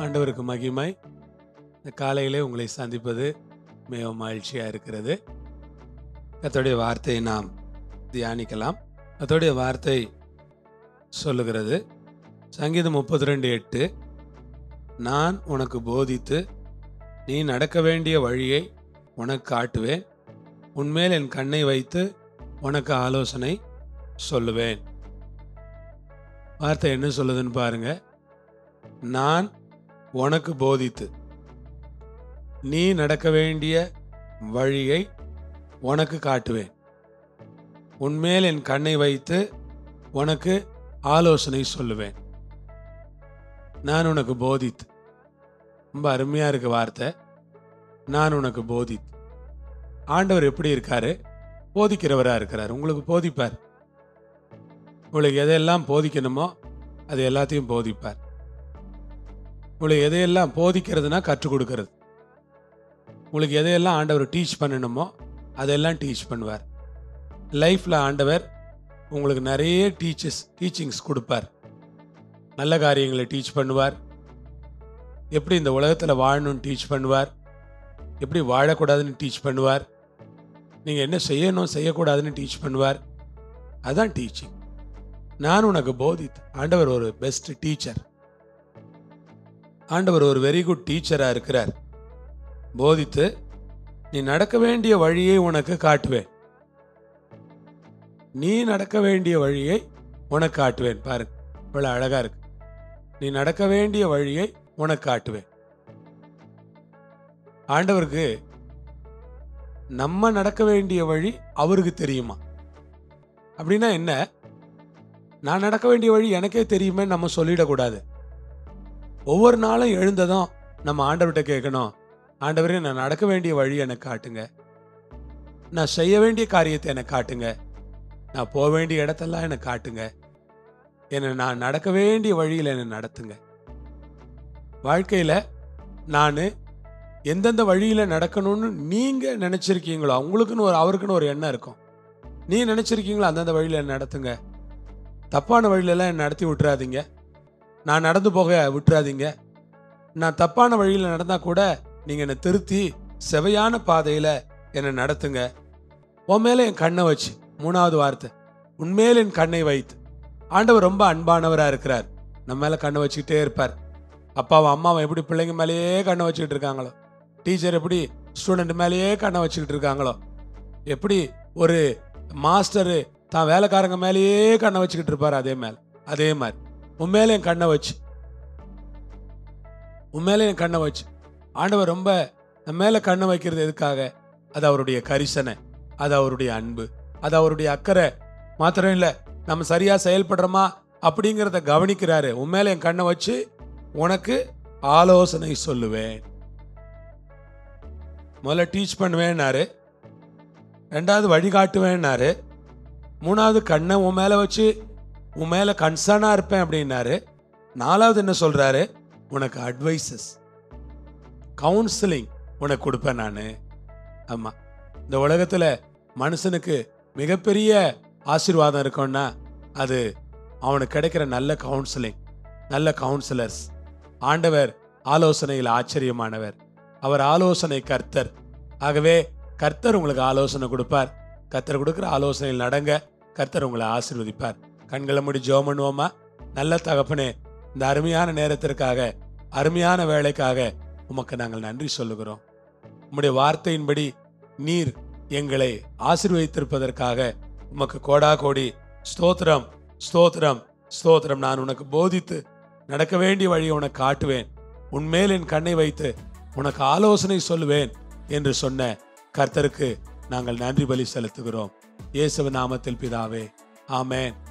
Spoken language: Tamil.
ஆண்டவருக்கு மகிமை இந்த காலையிலே உங்களை சந்திப்பது மிகவும் மகிழ்ச்சியாக இருக்கிறது கர்த்தருடைய வார்த்தையை நாம் தியானிக்கலாம் கர்த்தருடைய வார்த்தை சொல்லுகிறது சங்கீதம் முப்பத்தி ரெண்டு எட்டு நான் உனக்கு போதித்து நீ நடக்க வேண்டிய வழியை உனக்கு காட்டுவேன் உன்மேல் என் கண்ணை வைத்து உனக்கு ஆலோசனை சொல்லுவேன் வார்த்தை என்ன சொல்லுதுன்னு பாருங்க நான் உனக்கு போதித்து நீ நடக்க வேண்டிய வழியை உனக்கு காட்டுவேன் உன்மேல் என் கண்ணை வைத்து உனக்கு ஆலோசனை சொல்லுவேன் நான் உனக்கு போதித்து ரொம்ப அருமையா இருக்கு வார்த்தை நான் உனக்கு போதித்து ஆண்டவர் எப்படி இருக்காரு போதிக்கிறவரா இருக்கிறார் உங்களுக்கு போதிப்பார் உங்களுக்கு எதையெல்லாம் போதிக்கணுமோ அது எல்லாத்தையும் போதிப்பார் உங்களுக்கு எதையெல்லாம் போதிக்கிறதுனா கற்றுக் கொடுக்கறது உங்களுக்கு எதையெல்லாம் ஆண்டவர் டீச் பண்ணணுமோ அதெல்லாம் டீச் பண்ணுவார் லைஃப்பில் ஆண்டவர் உங்களுக்கு நிறைய டீச்சர்ஸ் டீச்சிங்ஸ் கொடுப்பார் நல்ல காரியங்களை டீச் பண்ணுவார் எப்படி இந்த உலகத்தில் வாழணும்னு டீச் பண்ணுவார் எப்படி வாழக்கூடாதுன்னு டீச் பண்ணுவார் நீங்கள் என்ன செய்யணும் செய்யக்கூடாதுன்னு டீச் பண்ணுவார் அதான் டீச்சிங் நான் உனக்கு போதித்து ஆண்டவர் ஒரு பெஸ்ட் டீச்சர் ஆண்டவர் ஒரு வெரி குட் டீச்சராக இருக்கிறார் போதித்து நீ நடக்க வேண்டிய வழியை உனக்கு காட்டுவேன் நீ நடக்க வேண்டிய வழியை உனக்கு காட்டுவேன் பாருங்க இவ்வளவு அழகா இருக்கு நீ நடக்க வேண்டிய வழியை உனக்கு காட்டுவேன் ஆண்டவருக்கு நம்ம நடக்க வேண்டிய வழி அவருக்கு தெரியுமா அப்படின்னா என்ன நான் நடக்க வேண்டிய வழி எனக்கே தெரியுமே நம்ம சொல்லிடக்கூடாது ஒவ்வொரு நாளும் எழுந்ததும் நம்ம ஆண்டவர்கிட்ட கேட்கணும் ஆண்டவரே நான் நடக்க வேண்டிய வழி எனக்கு காட்டுங்க நான் செய்ய வேண்டிய காரியத்தை எனக்கு காட்டுங்க நான் போக வேண்டிய இடத்தெல்லாம் எனக்கு காட்டுங்க என்னை நான் நடக்க வேண்டிய வழியில் என்னை நடத்துங்க வாழ்க்கையில் நான் எந்தெந்த வழியில் நடக்கணும்னு நீங்கள் நினச்சிருக்கீங்களோ அவங்களுக்குன்னு ஒரு அவருக்குன்னு ஒரு எண்ணம் இருக்கும் நீ நினச்சிருக்கீங்களோ அந்தந்த வழியில் என்னை நடத்துங்க தப்பான வழியிலலாம் என்னை நடத்தி விட்டுறாதீங்க நான் நடந்து போக விட்டுறாதீங்க நான் தப்பான வழியில் நடந்தால் கூட நீங்கள் என்னை திருத்தி செவையான பாதையில் என்னை நடத்துங்க உன் மேலே என் கண்ணை வச்சு மூணாவது வார்த்தை உன்மேல் என் கண்ணை வைத்து ஆண்டவர் ரொம்ப அன்பானவராக இருக்கிறார் நம்ம மேலே கண்ணை வச்சுக்கிட்டே இருப்பார் அப்பாவும் அம்மாவும் எப்படி பிள்ளைங்க மேலேயே கண்ணை வச்சுக்கிட்டு இருக்காங்களோ டீச்சர் எப்படி ஸ்டூடெண்ட் மேலேயே கண்ணை வச்சுக்கிட்டு இருக்காங்களோ எப்படி ஒரு மாஸ்டரு தான் வேலைக்காரங்க மேலேயே கண்ணை வச்சுக்கிட்டு இருப்பார் அதே மேலே அதே மாதிரி உன் மேலே என் கண்ணை வச்சு உன் மேலே என் கண்ணை வச்சு ஆண்டவர் ரொம்ப நம்ம மேலே கண்ணை வைக்கிறது எதுக்காக அது அவருடைய கரிசனை அது அவருடைய அன்பு அது அவருடைய அக்கறை மாத்திரம் இல்லை நம்ம சரியா செயல்படுறோமா அப்படிங்கிறத கவனிக்கிறாரு உன் மேல என் கண்ணை வச்சு உனக்கு ஆலோசனை சொல்லுவேன் முதல்ல டீச் பண்ணுவேன்னாரு ரெண்டாவது வழிகாட்டுவேன்னாரு மூணாவது கண்ணை உன் மேல வச்சு உன் மேல கன்சர்னா இருப்பேன் அப்படின்னாரு நாலாவது என்ன சொல்றாரு உனக்கு அட்வைசஸ் கவுன்சிலிங் உனக்கு கொடுப்பேன் நான் ஆமா இந்த உலகத்துல மனுஷனுக்கு மிகப்பெரிய ஆசீர்வாதம் இருக்கும்னா அது அவனுக்கு கிடைக்கிற நல்ல கவுன்சிலிங் நல்ல கவுன்சிலர்ஸ் ஆண்டவர் ஆலோசனையில் ஆச்சரியமானவர் அவர் ஆலோசனை கர்த்தர் ஆகவே கர்த்தர் உங்களுக்கு ஆலோசனை கொடுப்பார் கர்த்தர் கொடுக்குற ஆலோசனையில் நடங்க கர்த்தர் உங்களை ஆசீர்வதிப்பார் கண்களை மூடி ஜெபம் பண்ணுவோமா நல்ல தகப்பனே இந்த அருமையான நேரத்திற்காக அருமையான வேலைக்காக உமக்கு நாங்கள் நன்றி சொல்லுகிறோம் உம்முடைய வார்த்தையின்படி நீர் எங்களை ஆசீர்வதித்திருப்பதற்காக உமக்கு கோடா கோடி ஸ்தோத்திரம் ஸ்தோத்திரம் ஸ்தோத்திரம் நான் உனக்கு போதித்து நடக்க வேண்டிய வழியை உனக்கு காட்டுவேன் உன்மேல் என் கண்ணை வைத்து உனக்கு ஆலோசனை சொல்லுவேன் என்று சொன்ன கர்த்தருக்கு நாங்கள் நன்றி பலி செலுத்துகிறோம் இயேசுவின் நாமத்தில் பிதாவே ஆமென்